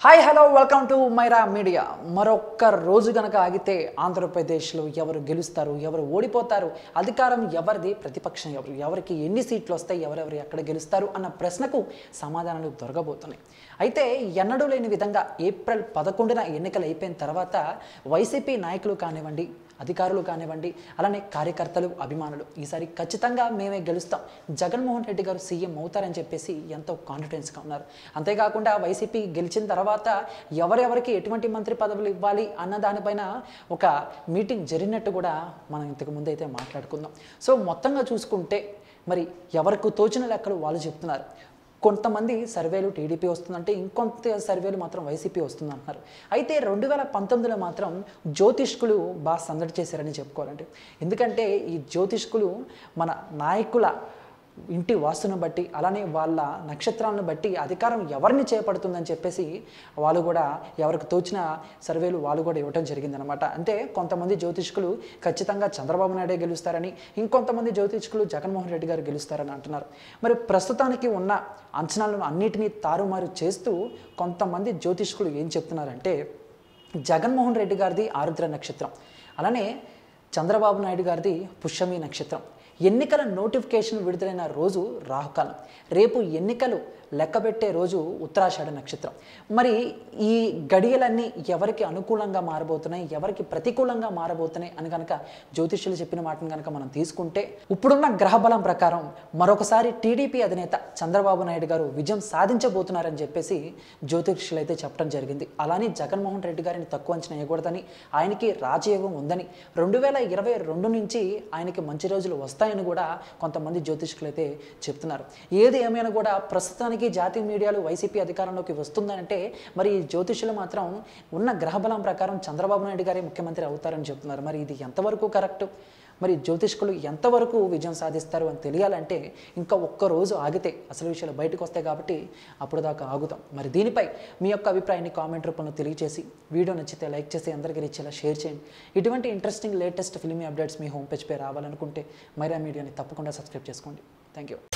hi hello welcome to Myra Media మరొక్క రోజు గనక ఆగితే ఆంధ్రప్రదేశ్లో ఎవరు గెలుస్తారు ఎవరు ఓడిపోతారు అధికారం ఎవరిది ప్రతిపక్షం ఎవరు ఎవరికి ఎన్ని సీట్లు వస్తాయి ఎవరెవరు ఎక్కడ గెలుస్తారు అన్న ప్రశ్నకు సమాధానాలు దొరకబోతున్నాయి అయితే ఎన్నడూ లేని విధంగా ఏప్రిల్ పదకొండున ఎన్నికలు అయిపోయిన తర్వాత వైసీపీ నాయకులు కానివ్వండి అధికారులు కానివ్వండి అలానే కార్యకర్తలు అభిమానులు ఈసారి ఖచ్చితంగా మేమే గెలుస్తాం జగన్మోహన్ రెడ్డి గారు సీఎం అవుతారని చెప్పేసి ఎంతో కాన్ఫిడెన్స్గా ఉన్నారు అంతేకాకుండా వైసీపీ గెలిచిన తర్వాత ఎవరెవరికి ఎటువంటి మంత్రి పదవులు ఇవ్వాలి అన్న దానిపైన ఒక మీటింగ్ జరిగినట్టు కూడా మనం ఇంతకు ముందు అయితే మాట్లాడుకుందాం సో మొత్తంగా చూసుకుంటే మరి ఎవరికి తోచిన లెక్కలు వాళ్ళు చెప్తున్నారు కొంతమంది సర్వేలు టీడీపీ వస్తుందంటే ఇంకొంత సర్వేలు మాత్రం వైసీపీ వస్తుంది అంటున్నారు అయితే రెండు వేల పంతొమ్మిదిలో మాత్రం జ్యోతిష్కులు బాగా సందడి చేశారని చెప్పుకోవాలంటే ఎందుకంటే ఈ జ్యోతిష్కులు మన నాయకుల ఇంటి వాస్తును బట్టి అలానే వాళ్ళ నక్షత్రాలను బట్టి అధికారం ఎవరిని చేపడుతుందని చెప్పేసి వాళ్ళు కూడా ఎవరికి తోచిన సర్వేలు వాళ్ళు కూడా ఇవ్వటం జరిగిందనమాట అంటే కొంతమంది జ్యోతిష్కులు ఖచ్చితంగా చంద్రబాబు నాయుడే గెలుస్తారని ఇంకొంతమంది జ్యోతిష్కులు జగన్మోహన్ రెడ్డి గారు గెలుస్తారని అంటున్నారు మరి ప్రస్తుతానికి ఉన్న అంచనాలను అన్నిటినీ తారుమారు చేస్తూ కొంతమంది జ్యోతిష్కులు ఏం చెప్తున్నారంటే జగన్మోహన్ రెడ్డి గారిది ఆరుద్ర నక్షత్రం అలానే చంద్రబాబు నాయుడు గారిది పుష్యమి నక్షత్రం ఎన్నికల నోటిఫికేషన్ విడుదలైన రోజు రాహుకాలం రేపు ఎన్నికలు లెక్కబెట్టే రోజు ఉత్తరాషాఢ నక్షత్రం మరి ఈ గడియలన్నీ ఎవరికి అనుకూలంగా మారబోతున్నాయి ఎవరికి ప్రతికూలంగా మారబోతున్నాయి అని కనుక జ్యోతిష్యులు చెప్పిన మాటను కనుక మనం తీసుకుంటే ఇప్పుడున్న గ్రహబలం ప్రకారం మరొకసారి టీడీపీ అధినేత చంద్రబాబు నాయుడు గారు విజయం సాధించబోతున్నారని చెప్పేసి జ్యోతిష్యులు అయితే చెప్పడం జరిగింది అలానే జగన్మోహన్ రెడ్డి గారిని తక్కువ అంచనా వేయకూడదని ఆయనకి రాజయోగం ఉందని రెండు వేల ఇరవై రెండు నుంచి ఆయనకి మంచి రోజులు వస్తాయని కూడా కొంతమంది జ్యోతిష్కులు అయితే చెప్తున్నారు ఏది ఏమైనా కూడా ప్రస్తుతానికి జాతీయ మీడియాలు వైసీపీ అధికారంలోకి వస్తుందంటే మరి ఈ జ్యోతిష్యులు మాత్రం ఉన్న గ్రహబలం ప్రకారం చంద్రబాబు నాయుడు గారే ముఖ్యమంత్రి అవుతారని చెప్తున్నారు మరి ఇది ఎంతవరకు కరెక్ట్ మరి జ్యోతిష్కులు ఎంతవరకు విజయం సాధిస్తారు అని తెలియాలంటే ఇంకా ఒక్క రోజు ఆగితే అసలు విషయాలు బయటకు వస్తాయి కాబట్టి అప్పుడు దాకా ఆగుతాం మరి దీనిపై మీ యొక్క అభిప్రాయాన్ని కామెంట్ రూపంలో తెలియజేసి వీడియో నచ్చితే లైక్ చేసి అందరికీ ఇచ్చేలా షేర్ చేయండి ఇటువంటి ఇంట్రెస్టింగ్ లేటెస్ట్ ఫిల్మీ అప్డేట్స్ మీ హోమ్ పేజ్పై రావాలనుకుంటే మైరా మీడియాని తప్పకుండా సబ్స్క్రైబ్ చేసుకోండి థ్యాంక్ యూ